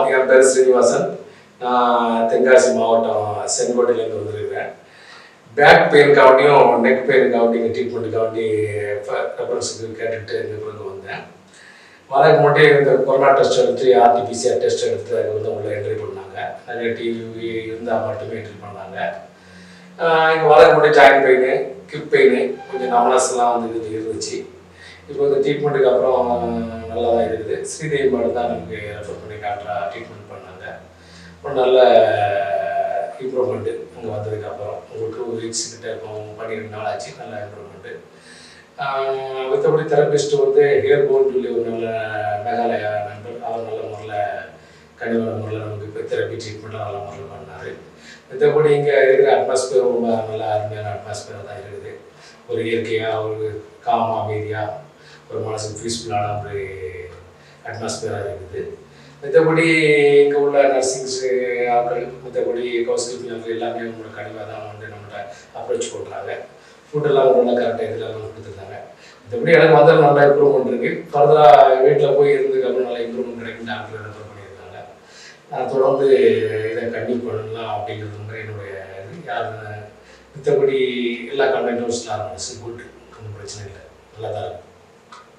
என் பேர் ஸ்ரீனிவாசன் நான் தென்காசி மாவட்டம் செங்கோட்டையிலேருந்து வந்திருக்கிறேன் பேக் பெயினுக்காவட்டியும் நெக் பெயினுக்காவட்டியும் ட்ரீட்மெண்ட்டுக்காவட்டி ரெஃபரன்ஸுக்கு கேட்டுட்டு இந்த பிறகு வந்தேன் வரக்கு மட்டும் இந்த கொரோனா டெஸ்ட் எடுத்து ஆர்டிபிசிஆர் டெஸ்ட் எடுத்து அது வந்து உள்ள என்ட்ரி பண்ணாங்க நெகட்டிவ் இருந்தால் மட்டுமே என்ட்ரி பண்ணாங்க இங்கே வரக்கு மட்டும் ஜாயின் பெயின் கிப் பெயின் கொஞ்சம் நவனஸ்லாம் வந்து இது இருந்துச்சு இப்போ இந்த ட்ரீட்மெண்ட்டுக்கு அப்புறம் நல்லா தான் இருக்குது ஸ்ரீதேவி மேடம் தான் நமக்கு ரெஃபர் பண்ணி காட்டுறா ட்ரீட்மெண்ட் பண்ணாங்க ஒரு நல்ல இம்ப்ரூவ்மெண்ட்டு அங்கே வந்ததுக்கு அப்புறம் ஒரு டூ வீக்ஸ் கிட்ட இப்போ பன்னிரெண்டு நாள் ஆச்சு நல்ல இம்ப்ரூவ்மெண்ட்டு மற்றபடி தெரபிஸ்ட் வந்து ஹேர் போன் சொல்லி ஒரு நல்ல மேகாலயா நண்பர் அவர் நல்ல முறையில் கனிவான முறையில் நமக்கு இப்போ தெரப்பி ட்ரீட்மெண்ட்லாம் நல்ல முறையில் பண்ணார் மற்றபடி இங்கே இருக்கிற அட்மாஸ்பியர் ரொம்ப நல்ல அருமையான அட்மாஸ்பியராக தான் இருக்குது ஒரு இயற்கையாக ஒரு காம அமைதியாக ஒரு மனசுக்கு பீஸ்ஃபுல்லான ஒரு அட்மாஸ்பியராக இருக்குது மற்றபடி இங்கே உள்ள நர்சிங்ஸு ஆட்கள் மற்றபடி கௌசல் எல்லாமே உங்களோட கனிவாக தான் வந்து நம்மகிட்ட அப்ரோச் பண்ணுறாங்க ஃபுட்டெல்லாம் நல்லா கரெக்டாக இதெல்லாம் கொடுத்துருந்தாங்க மற்றபடி எனக்கு வந்து நல்ல இம்ப்ரூவ்மெண்ட் இருக்குது ஃபர்தராக வீட்டில் போய் இருந்ததுக்கப்புறம் நல்ல இம்ப்ரூவ்மெண்ட் கிடைக்கும் டாக்டர் ரெஃபர் பண்ணியிருக்காங்க நான் தொடர்ந்து இதை கண்டிப்பாக பண்ணலாம் அப்படிங்கிறது வந்து என்னுடைய இது யார் மற்றபடி எல்லா கண்டென்ட்டும் ஸ்டார் குட் ஒன்றும் பிரச்சனை இல்லை நல்லா தான் இருக்கு